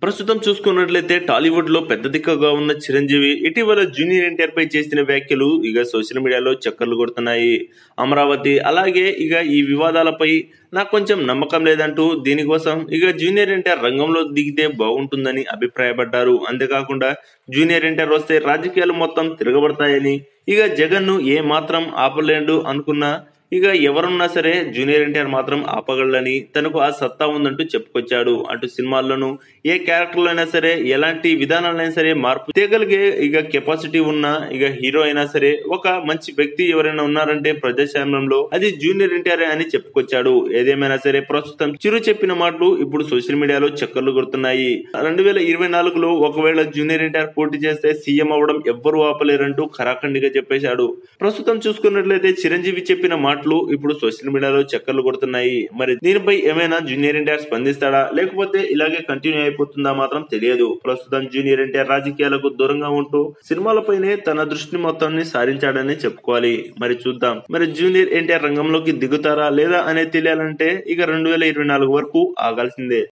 ప్రస్తుతం చూసుకున్నట్లయితే టాలీవుడ్ లో పెద్ద దిక్కుగా ఉన్న చిరంజీవి ఇటీవల జూనియర్ ఎన్టీఆర్ పై చేసిన వ్యాఖ్యలు ఇక సోషల్ మీడియాలో చక్కర్లు కొడుతున్నాయి అమరావతి అలాగే ఇక ఈ వివాదాలపై నాకు కొంచెం నమ్మకం లేదంటూ దీనికోసం ఇక జూనియర్ ఎన్టీఆర్ రంగంలో దిగితే బాగుంటుందని అభిప్రాయపడ్డారు అంతేకాకుండా జూనియర్ ఎన్టీఆర్ వస్తే రాజకీయాలు మొత్తం తిరగబడతాయని ఇక జగన్ ను ఏ మాత్రం ఆపలేడు అనుకున్నా ఇక ఎవరున్నా సరే జూనియర్ ఎన్టీఆర్ మాత్రం ఆపగలడని తనకు ఆ సత్తా ఉందంటూ చెప్పుకొచ్చాడు అటు సినిమాల్లోనూ ఏ క్యారెక్టర్లో అయినా సరే ఎలాంటి విధానాలైనా సరే మార్పు తేగలిగే ఇక కెపాసిటీ ఉన్న ఇక హీరో అయినా సరే ఒక మంచి వ్యక్తి ఎవరైనా ఉన్నారంటే ప్రజాస్వామ్యంలో అది జూనియర్ ఎన్టీఆర్ అని చెప్పుకొచ్చాడు ఏదేమైనా సరే ప్రస్తుతం చిరు చెప్పిన మాటలు ఇప్పుడు సోషల్ మీడియాలో చక్కర్లు కొడుతున్నాయి రెండు వేల ఇరవై నాలుగులో ఒకవేళ జూనియర్ ఎన్టీఆర్ పోటీ చేస్తే సీఎం అవ్వడం ఎవ్వరూ ఆపలేరంటూ ఖరాఖండిగా చెప్పేశాడు ప్రస్తుతం చూసుకున్నట్లయితే చిరంజీవి చెప్పిన మాటలు ఇప్పుడు సోషల్ మీడియాలో చక్కర్లు కొడుతున్నాయి మరి దీనిపై ఏమైనా జూనియర్ ఎన్టీఆర్ స్పందిస్తాడా లేకపోతే ఇలాగే కంటిన్యూ అయిపోతుందా మాత్రం తెలియదు ప్రస్తుతం జూనియర్ ఎన్టీఆర్ రాజకీయాలకు దూరంగా ఉంటూ సినిమాలపైనే తన దృష్టిని మొత్తాన్ని సారించాడని చెప్పుకోవాలి మరి చూద్దాం మరి జూనియర్ ఎన్టీఆర్ రంగంలోకి దిగుతారా లేదా అనేది తెలియాలంటే ఇక రెండు వేల ఇరవై నాలుగు వరకు ఆగాల్సిందే